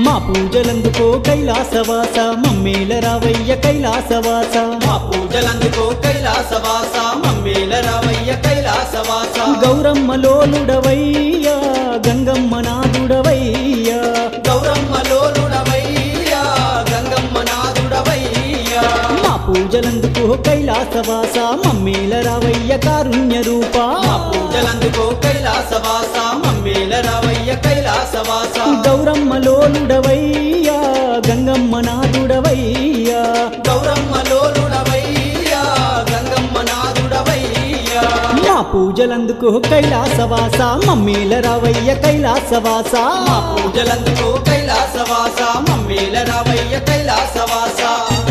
మా పూజలందుకో కైలాసవాస మమ్మేల రావయ్య కైలాసవాస మా పూజలందుకో కైలాసవాస మమ్మేల రావయ్య కైలాసవాస గౌరమ్మ లోలుడవయ్యా గంగమ్మ నాదుడవయ్యా గౌరమ్మ లోలుడవయ్యా గంగమ్మ నాదుడవయ్యా మా పూజలందుకో కైలాసవాస మమ్మేల రావయ్య కారుణ్య రూపా మా పూజలందుకో కైలాసవాస మమ్మేల రావయ్య కైలాసవాస గౌరమ్మ లోలుడవయ్యా గంగమ్మ నాదుడవయ్యా గౌరమ్మ లోలుడవయ్యా గంగమ్మ నాదుడవయ్యా మా పూజలందుకో కైలాసవాస మమ్మేల రావయ్య కైలాసవాస మా పూజలందుకో కైలాసవాస మమ్మేల రావయ్య కైలాసవాస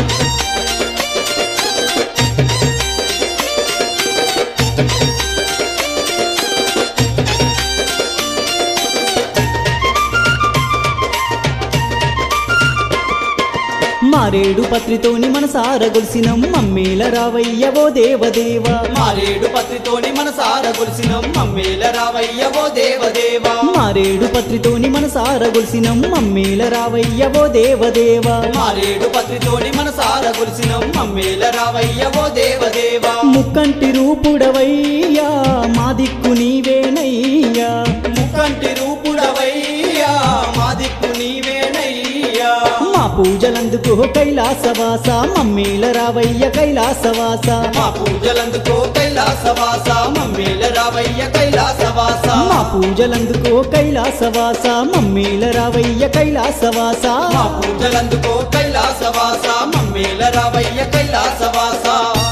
మారేడు పత్రితోని మనసార గొలిసినం మమ్మేల రావయ్య ఓ దేవదేవా మారేడు పత్రితోని మనసార గొలిసినం మమ్మేల రావయ్య ఓ దేవదేవా మారేడు పత్రితోని మనసార గొలిసినం మమ్మేల రావయ్య ఓ దేవదేవా మారేడు పత్రితోని మనసార గొలిసినం మమ్మేల రావయ్య ఓ దేవదేవా ముక్కంటి రూపుడవయ్యా మా దిక్కు నీవేనయ్యా ముక్కంటి రూపుడవయ్యా మా దిక్కు నీవేనయ్యా మా పూజలందుకో కైలాసవాస మమ్మేల రావయ్య కైలాసవాస మా పూజలందుకో కైలాసవాస మమ్మేల రావయ్య కైలాసవాస మా పూజలందుకో కైలాసవాస మమ్మేల రావయ్య కైలాసవాస మా పూజలందుకో కైలాసవాస మమ్మేల రావయ్య కైలాసవాస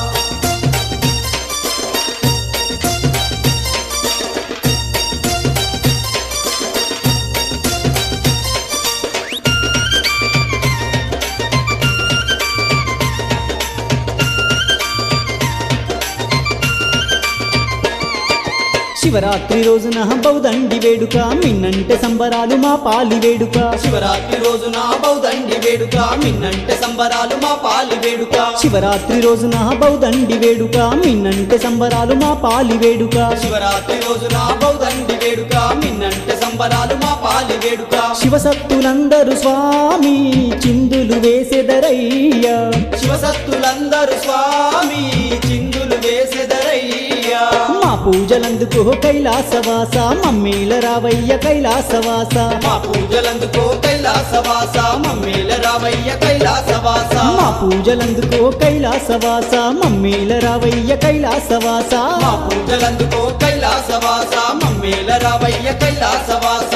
శివరాత్రి రోజున బౌదండి వేడుక మిన్నంటే సంబరాలు మా పాలి వేడుక శివరాత్రి రోజున బౌదండి వేడుక మిన్నంటే సంబరాలు మా పాలి వేడుక శివరాత్రి రోజున బౌదండి వేడుక మిన్నంటే సంబరాలు మా పాలి వేడుక శివరాత్రి రోజున బౌదండి వేడుక మిన్నంటే సంబరాలు మా పాలి వేడుక శివసత్తులందరూ స్వామి చిందులు వేసెదరయ్యా శివసత్తులందరూ స్వామి చిందులు వేసెదరయ్యా మా పూజలందుకో కైలాసవాస మమ్మీల రావయ్య కైలాసవాస మా పూజలందుకో కైలాసవాస మమ్మేల రావయ్య కైలాసవాస మా పూజలందుకో కైలాసవాస మమ్మీల రావయ్య కైలాసవాస మా పూజలందుకో కైలాసవాస మమ్మేల రావయ్య కైలాసవాస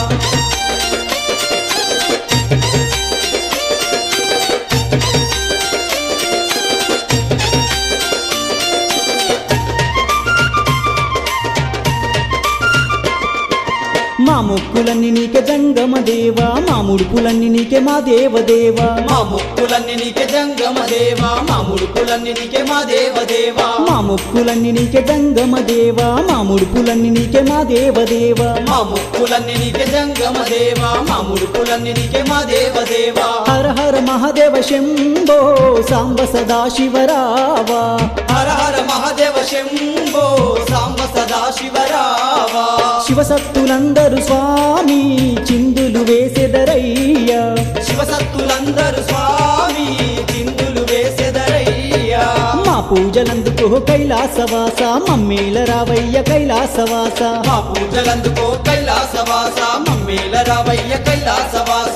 మా మొక్కులన్నీ నీకే జంగమ దేవా మా ముడుపులన్నీ నీకే మా దేవదేవా మా ముక్కులన్నీ నీకే జంగమ దేవా మా ముడుకులన్నీ నీకే మా దేవదేవా మా మొక్కులన్నీ నీకే జంగమ దేవా మా ముడుపులన్నీ నీకే మా దేవదేవా మా ముక్కులన్నీ నీకే జంగమ దేవా మా ముడుకులన్నీ నీకే మా దేవదేవా హర హర మహాదేవ శంభో సాంబ సదా శివరావా హర హర మహాదేవ శంభో సాంబ సదా శివరావా శివసత్తులందరూ స్వామి చిందులు వేసెదరయ్యా శివసత్తులందరూ స్వామి చిందులు వేసెదరయ్యా మా పూజలందుకో కైలాసవాస మమ్మీల రావయ్య కైలాసవాస మా పూజలందుకో కైలాసవాస మమ్మేల రావయ్య కైలాసవాస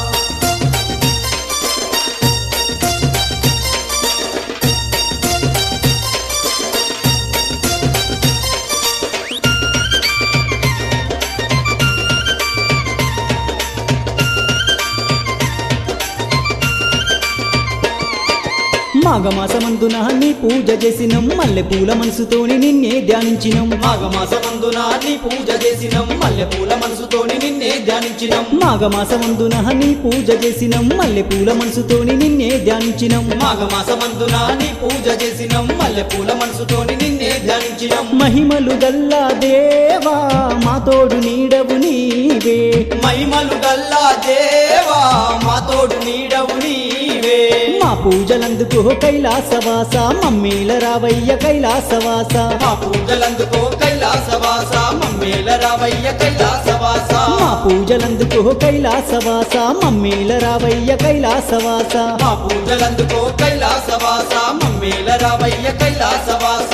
మాఘమాసమందున నీ పూజ చేసినం మల్లె పూల మనసుతోని నిన్నే ధ్యానించినం మాఘమాసమందున నీ పూజ చేసినం మల్లె పూల మనసుతోని నిన్నే ధ్యానించినం మాఘమాసమందున నీ పూజ చేసినం మల్లె పూల మనసుతోని నిన్నే ధ్యానించినం మాఘమాసమందున నీ పూజ చేసినం మల్లె పూల మనసుతోని నిన్నే ధ్యానించినం మహిమలు గల్లా దేవా మా తోడు నీడవు నీవే మహిమలు గల్లా దేవా మా తోడు నీడవు నీవే మా పూజలందుకో కైలాసవాస మమ్మీల రావయ్య కైలాసవాస మా పూజలందుకో కైలాసవాస మమ్మీ మమ్మేల రావయ్య కైలాసవాస మా పూజలందుకో కైలాసవాస మమ్మేల రావయ్య కైలాసవాస మా పూజలందుకో కైలాసవాస మమ్మేల రావయ్య కైలాసవాస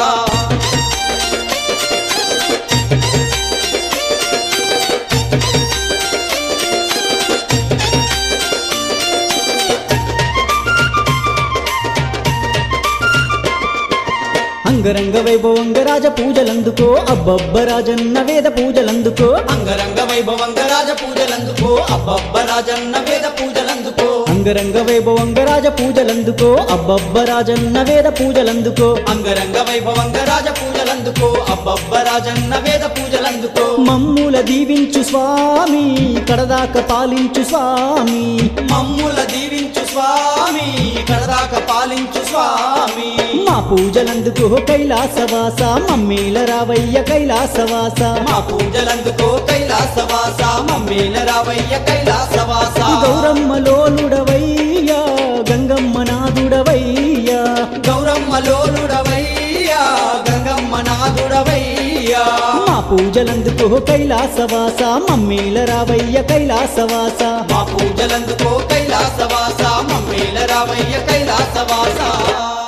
అంగరంగ వైభవంగ రాజ పూజలందుకో అబ్బబ్బ రాజన్న వేద పూజలందుకో అంగరంగ వైభవంగ రాజ పూజలందుకో అబ్బబ్బ రాజన్న వేద పూజలందుకో అంగరంగ వైభవంగ రాజ పూజలందుకో అబ్బబ్బ రాజన్న వేద పూజలందుకో అంగరంగ వైభవంగ రాజ పూజలందుకో అబ్బబ్బ రాజన్న వేద పూజలందుకో మమ్ముల దీవించు స్వామి కడదాక పాలించు స్వామి మమ్ముల దీవించు స్వామి కడదాక పాలించు స్వామి మా పూజలందుకో కైలాసవాస మమ్మీల రావయ్య కైలాసవాస మా పూజలందుకో కైలాసవాస మమ్మేల రావయ్య కైలాసవాస గౌరమ్మలోలుడవయ్యా గంగమ్మ నాదుడవయ్యా గౌరమ్మ లోలుడవయ్యా గంగమ్మ నాదుడవయ్యా మా పూజలందుకో కైలాసవాస మమ్మీల రావయ్య కైలాసవాస మా పూజలందుకో కైలాసవాస మమ్మేల రావయ్య కైలాసవాస